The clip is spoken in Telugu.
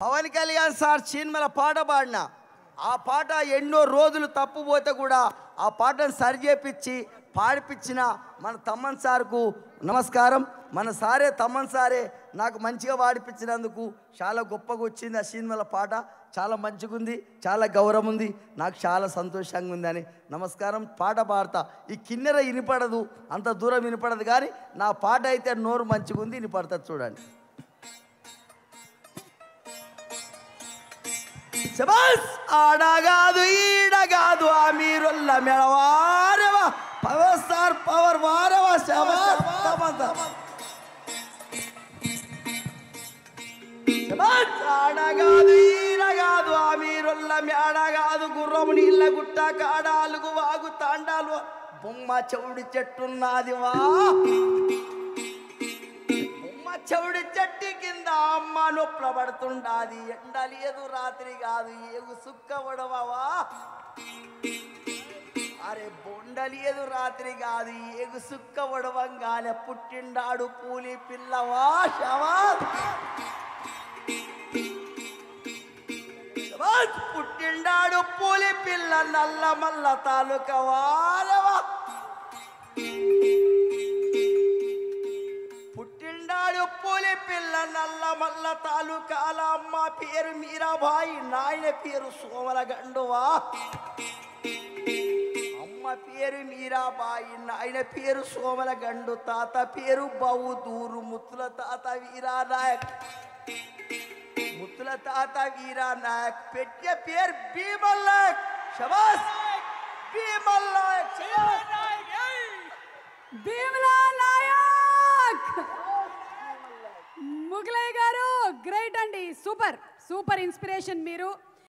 పవన్ కళ్యాణ్ సార్ సినిమాల పాట పాడిన ఆ పాట ఎన్నో రోజులు తప్పుపోతే కూడా ఆ పాటను సరి చేపించి పాడిపించిన మన తమ్మన్ సార్కు నమస్కారం మన సారే తమ్మన్ సారే నాకు మంచిగా పాడిపించినందుకు చాలా గొప్పగా వచ్చింది ఆ సినిమాల పాట చాలా మంచిగా ఉంది చాలా గౌరవం ఉంది నాకు చాలా సంతోషంగా ఉందని నమస్కారం పాట పాడతా ఈ కిన్నెర వినపడదు అంత దూరం వినపడదు కానీ నా పాట అయితే నోరు మంచిగా ఉంది వినపడుతుంది చూడండి శబాస్ ఆడగాదు ఈడగాదు ఆ మీరుల్ల మెడవారవా పవర్ స్టార్ పవర్ వారవా శబాస్ తమంత శబాస్ ఆడగాదు ఈడగాదు ఆ మీరుల్ల మేడగాదు గుర్రము నీళ్ళ గుట్ట కాడాలుగు వాగు తాండాలు బొమ్మ చెవుడి చెట్టున్నది వా బొమ్మ చెవుడి చెట్టు కింద అమ్మ నొప్పుల పడుతుండాది ఎండ లేదు రాత్రి కాదు ఏగు సుక్క పడవవా అరే బొండ లేదు రాత్రి కాదు ఏగు సుక్క పడవంగానే పుట్టిండాడు పూలి పిల్లవా శవా శబాష్! పుట్టిండాడు పూలి పిల్ల నల్ల మల్ల తాలూకా వారవా పుట్టిండాడు పూలి పిల్ల నల్ల మల్ల తాలూకాల అమ్మ పేరు మీరాబాయి నాయన పేరు సోమల గండువా అమ్మ పేరు మీరాబాయి నాయన పేరు సోమల గండు తాత పేరు బౌదూరు ముత్తుల తాత వీరా నాయక్ ముత్తుల తాత వీరా నాయక్ పెట్టే పేరు భీమల్ నాయక్ శబాస్ భీమల్ నాయక్ శబాస్. భీమలా నాయక్ ముగలయ్య గారు గ్రేట్ అండి సూపర్ సూపర్ ఇన్స్పిరేషన్ మీరు